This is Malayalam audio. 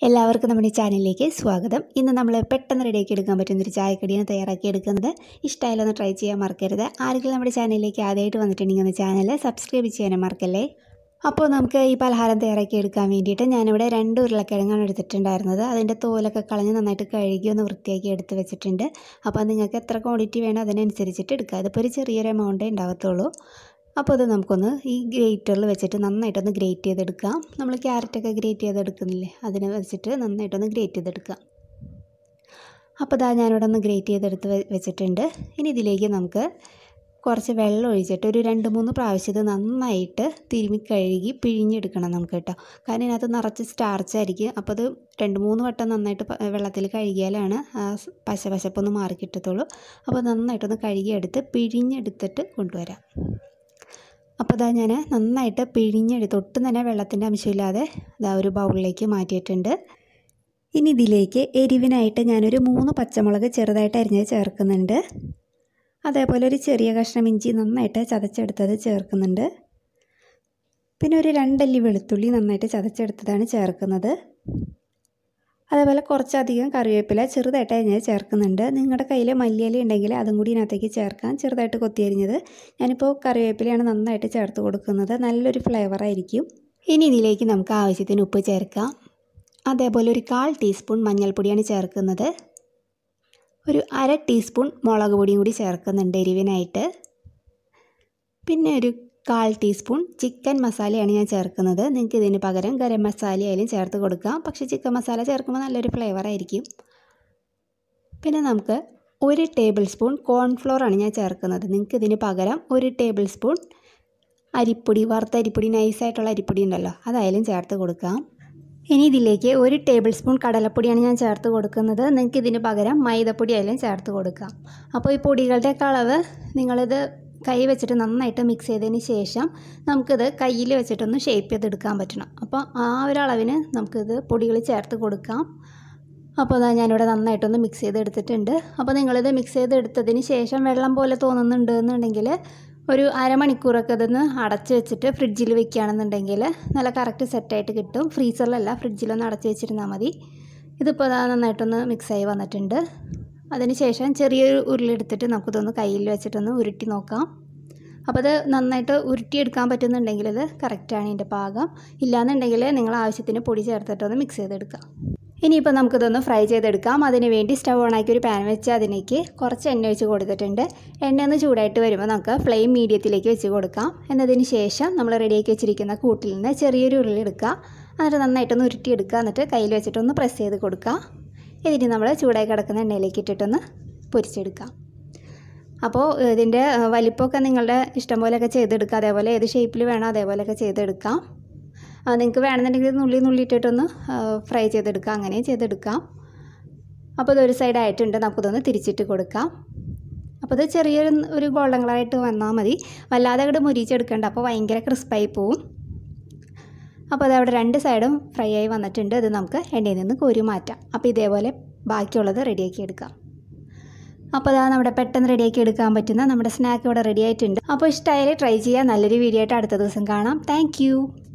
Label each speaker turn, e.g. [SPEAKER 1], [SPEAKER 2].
[SPEAKER 1] എല്ലാവർക്കും നമ്മുടെ ചാനലിലേക്ക് സ്വാഗതം ഇന്ന് നമ്മൾ പെട്ടെന്ന് റെഡിയാക്കി എടുക്കാൻ പറ്റുന്ന ഒരു ചായക്കടിയാണ് തയ്യാറാക്കി എടുക്കുന്നത് ഇഷ്ടമായാലും ഒന്ന് ട്രൈ ചെയ്യാൻ മറക്കരുത് ആരെങ്കിലും നമ്മുടെ ചാനലിലേക്ക് ആദ്യമായിട്ട് വന്നിട്ടുണ്ടെങ്കിൽ ഒന്ന് ചാനൽ സബ്സ്ക്രൈബ് ചെയ്യാനും മറക്കല്ലേ അപ്പോൾ നമുക്ക് ഈ പലഹാരം തയ്യാറാക്കി എടുക്കാൻ വേണ്ടിയിട്ട് ഞാനിവിടെ രണ്ട് ഉരുളക്കിഴങ്ങാണ് എടുത്തിട്ടുണ്ടായിരുന്നത് അതിൻ്റെ തോലൊക്കെ കളഞ്ഞ് നന്നായിട്ട് കഴുകി ഒന്ന് വൃത്തിയാക്കി എടുത്ത് വെച്ചിട്ടുണ്ട് അപ്പോൾ നിങ്ങൾക്ക് എത്ര ക്വാണ്ടിറ്റി വേണോ അതിനനുസരിച്ചിട്ട് എടുക്കുക അതിപ്പോൾ ഒരു ചെറിയൊരു എമൗണ്ടേ ഉണ്ടാകത്തുള്ളൂ അപ്പോൾ അത് നമുക്കൊന്ന് ഈ ഗ്രേറ്ററിൽ വെച്ചിട്ട് നന്നായിട്ടൊന്ന് ഗ്രേറ്റ് ചെയ്തെടുക്കാം നമ്മൾ ക്യാരറ്റൊക്കെ ഗ്രേറ്റ് ചെയ്തെടുക്കുന്നില്ലേ അതിനെ വെച്ചിട്ട് നന്നായിട്ടൊന്ന് ഗ്രേറ്റ് ചെയ്തെടുക്കാം അപ്പോൾ ഇതാ ഞാനിവിടെ ഒന്ന് ഗ്രേറ്റ് ചെയ്തെടുത്ത് വെ- വെച്ചിട്ടുണ്ട് ഇനി ഇതിലേക്ക് നമുക്ക് കുറച്ച് വെള്ളം ഒഴിച്ചിട്ട് ഒരു രണ്ട് മൂന്ന് പ്രാവശ്യം ഇത് നന്നായിട്ട് തിരുമ്മി കഴുകി പിഴിഞ്ഞെടുക്കണം നമുക്ക് കേട്ടോ കാരണം ഇതിനകത്ത് നിറച്ച് സ്റ്റാർച്ച് ആയിരിക്കും അപ്പോൾ അത് രണ്ട് മൂന്ന് വട്ടം നന്നായിട്ട് പ- വെള്ളത്തിൽ കഴുകിയാലാണ് ആ സ് പശ പശപ്പൊന്ന് മാറി കിട്ടത്തുള്ളൂ അപ്പോൾ നന്നായിട്ടൊന്ന് കഴുകിയെടുത്ത് പിഴിഞ്ഞെടുത്തിട്ട് കൊണ്ടുവരാം അപ്പോൾ ഇതാ ഞാൻ നന്നായിട്ട് പിഴിഞ്ഞെടുത്ത് ഒട്ടും തന്നെ വെള്ളത്തിൻ്റെ അംശമില്ലാതെ ഇതാ ഒരു ബൗളിലേക്ക് മാറ്റിയിട്ടുണ്ട് ഇനി ഇതിലേക്ക് എരിവിനായിട്ട് ഞാനൊരു മൂന്ന് പച്ചമുളക് ചെറുതായിട്ട് അരിഞ്ഞത് ചേർക്കുന്നുണ്ട് അതേപോലെ ഒരു ചെറിയ കഷ്ണം ഇഞ്ചി നന്നായിട്ട് ചതച്ചെടുത്തത് ചേർക്കുന്നുണ്ട് പിന്നെ ഒരു രണ്ടല്ലി വെളുത്തുള്ളി നന്നായിട്ട് ചതച്ചെടുത്തതാണ് ചേർക്കുന്നത് അതേപോലെ കുറച്ചധികം കറിവേപ്പില ചെറുതായിട്ട് അരിഞ്ഞത് ചേർക്കുന്നുണ്ട് നിങ്ങളുടെ കയ്യിൽ മല്ലിയില ഉണ്ടെങ്കിൽ അതും കൂടി ഇതിനകത്തേക്ക് ചേർക്കാം ചെറുതായിട്ട് കൊത്തിയരിഞ്ഞത് ഞാനിപ്പോൾ കറിവേപ്പിലയാണ് നന്നായിട്ട് ചേർത്ത് കൊടുക്കുന്നത് നല്ലൊരു ഫ്ലേവർ ആയിരിക്കും ഇനി ഇതിലേക്ക് നമുക്ക് ആവശ്യത്തിന് ഉപ്പ് ചേർക്കാം അതേപോലെ ഒരു കാൽ ടീസ്പൂൺ മഞ്ഞൾപ്പൊടിയാണ് ചേർക്കുന്നത് ഒരു അര ടീസ്പൂൺ മുളക് പൊടിയും കൂടി ചേർക്കുന്നുണ്ട് എരിവിനായിട്ട് പിന്നെ ഒരു കാൽ ടീസ്പൂൺ ചിക്കൻ മസാലയാണ് ഞാൻ ചേർക്കുന്നത് നിങ്ങൾക്ക് ഇതിന് പകരം ഗരം മസാല ആയാലും ചേർത്ത് കൊടുക്കാം പക്ഷേ ചിക്കൻ മസാല ചേർക്കുമ്പോൾ നല്ലൊരു ഫ്ലേവർ ആയിരിക്കും പിന്നെ നമുക്ക് ഒരു ടേബിൾ സ്പൂൺ കോൺഫ്ലോർ ആണ് ഞാൻ ചേർക്കുന്നത് നിങ്ങൾക്ക് ഇതിന് പകരം ഒരു ടേബിൾ സ്പൂൺ അരിപ്പൊടി വറുത്ത അരിപ്പൊടി നൈസായിട്ടുള്ള അരിപ്പൊടി ഉണ്ടല്ലോ അതായാലും ചേർത്ത് കൊടുക്കാം ഇനി ഇതിലേക്ക് ഒരു ടേബിൾ സ്പൂൺ കടലപ്പൊടിയാണ് ഞാൻ ചേർത്ത് കൊടുക്കുന്നത് നിങ്ങൾക്ക് ഇതിന് പകരം മൈദപ്പൊടി ആയാലും ചേർത്ത് കൊടുക്കാം അപ്പോൾ ഈ പൊടികളുടെയൊക്കെ അളവ് നിങ്ങളിത് കൈ വെച്ചിട്ട് നന്നായിട്ട് മിക്സ് ചെയ്തതിന് ശേഷം നമുക്കിത് കയ്യിൽ വെച്ചിട്ടൊന്ന് ഷേപ്പ് ചെയ്തെടുക്കാൻ പറ്റണം അപ്പോൾ ആ ഒരു അളവിന് നമുക്കിത് പൊടികൾ ചേർത്ത് കൊടുക്കാം അപ്പോൾ അതാ ഞാനിവിടെ നന്നായിട്ടൊന്ന് മിക്സ് ചെയ്തെടുത്തിട്ടുണ്ട് അപ്പോൾ നിങ്ങളിത് മിക്സ് ചെയ്തെടുത്തതിന് ശേഷം വെള്ളം പോലെ തോന്നുന്നുണ്ട് എന്നുണ്ടെങ്കിൽ ഒരു അരമണിക്കൂറൊക്കെ ഇതൊന്ന് അടച്ച് വെച്ചിട്ട് ഫ്രിഡ്ജിൽ വെക്കുകയാണെന്നുണ്ടെങ്കിൽ നല്ല കറക്റ്റ് സെറ്റായിട്ട് കിട്ടും ഫ്രീസറിലല്ല ഫ്രിഡ്ജിലൊന്ന് അടച്ച് വെച്ചിരുന്നാൽ മതി ഇതിപ്പോൾ അതാ നന്നായിട്ടൊന്ന് മിക്സായി വന്നിട്ടുണ്ട് അതിന് ശേഷം ചെറിയൊരു ഉരുളി എടുത്തിട്ട് നമുക്കിതൊന്ന് കയ്യിൽ വെച്ചിട്ടൊന്ന് ഉരുട്ടി നോക്കാം അപ്പോൾ അത് നന്നായിട്ട് ഉരുട്ടിയെടുക്കാൻ പറ്റുന്നുണ്ടെങ്കിൽ ഇത് കറക്റ്റാണ് ഇതിൻ്റെ പാകം ഇല്ലാന്നുണ്ടെങ്കിൽ നിങ്ങൾ ആവശ്യത്തിന് പൊടി ചേർത്തിട്ടൊന്ന് മിക്സ് ചെയ്തെടുക്കാം ഇനിയിപ്പോൾ നമുക്കിതൊന്ന് ഫ്രൈ ചെയ്തെടുക്കാം അതിന് വേണ്ടി സ്റ്റവ് ഓണാക്കി ഒരു പാൻ വെച്ച് അതിലേക്ക് കുറച്ച് എണ്ണ ഒഴിച്ച് കൊടുത്തിട്ടുണ്ട് എണ്ണ ഒന്ന് ചൂടായിട്ട് വരുമ്പോൾ നമുക്ക് ഫ്ലെയിം മീഡിയത്തിലേക്ക് വെച്ച് കൊടുക്കാം എന്നതിന് ശേഷം നമ്മൾ റെഡിയാക്കി വെച്ചിരിക്കുന്ന കൂട്ടിൽ നിന്ന് ചെറിയൊരു ഉരുളി എടുക്കുക എന്നിട്ട് നന്നായിട്ടൊന്ന് ഉരുട്ടിയെടുക്കുക എന്നിട്ട് കയ്യിൽ വെച്ചിട്ടൊന്ന് പ്രസ് ചെയ്ത് കൊടുക്കുക എന്നിട്ട് നമ്മൾ ചൂടായി കിടക്കുന്ന എണ്ണയിലേക്ക് ഇട്ടിട്ടൊന്ന് പൊരിച്ചെടുക്കാം അപ്പോൾ ഇതിൻ്റെ ഏഹ്, വലിപ്പമൊക്കെ നിങ്ങളുടെ ഇഷ്ടം പോലെയൊക്കെ ചെയ്തെടുക്കുക അതേപോലെ ഏത് ഷേപ്പിൽ വേണോ അതേപോലെയൊക്കെ ചെയ്തെടുക്കാം ആ, നിങ്ങൾക്ക് വേണമെന്നുണ്ടെങ്കിൽ ഇത് നുള്ളി നുള്ളിയിട്ടിട്ടൊന്ന് ഫ്രൈ ചെയ്തെടുക്കാം അങ്ങനെയും ചെയ്തെടുക്കാം അപ്പോൾ ഇതൊരു സൈഡ് ആയിട്ടുണ്ട് നമുക്കിതൊന്ന് തിരിച്ചിട്ട് കൊടുക്കാം അപ്പോൾ ഇത് ചെറിയൊരു ഒരു ഗോൾഡൻ കളറായിട്ട് വന്നാൽ മതി വല്ലാതെ അങ്ങോട്ട് മുരിച്ചെടുക്കേണ്ട അപ്പോൾ ഭയങ്കര ക്രിസ്പായി പോവും അപ്പോൾ അതവിടെ രണ്ട് സൈഡും ഫ്രൈ ആയി വന്നിട്ടുണ്ട് ഇത് നമുക്ക് എണ്ണയിൽ നിന്ന് കോരി മാറ്റാം അപ്പോൾ ഇതേപോലെ ബാക്കിയുള്ളത് റെഡിയാക്കി എടുക്കാം അപ്പോൾ അതാ നമ്മുടെ പെട്ടെന്ന് റെഡിയാക്കി എടുക്കാൻ പറ്റുന്ന നമ്മുടെ സ്നാക്ക് ഇവിടെ റെഡി ആയിട്ടുണ്ട് അപ്പോൾ ഇഷ്ടമായാലും ട്രൈ ചെയ്യാം നല്ലൊരു വീഡിയോ ആയിട്ട് അടുത്ത ദിവസം കാണാം താങ്ക്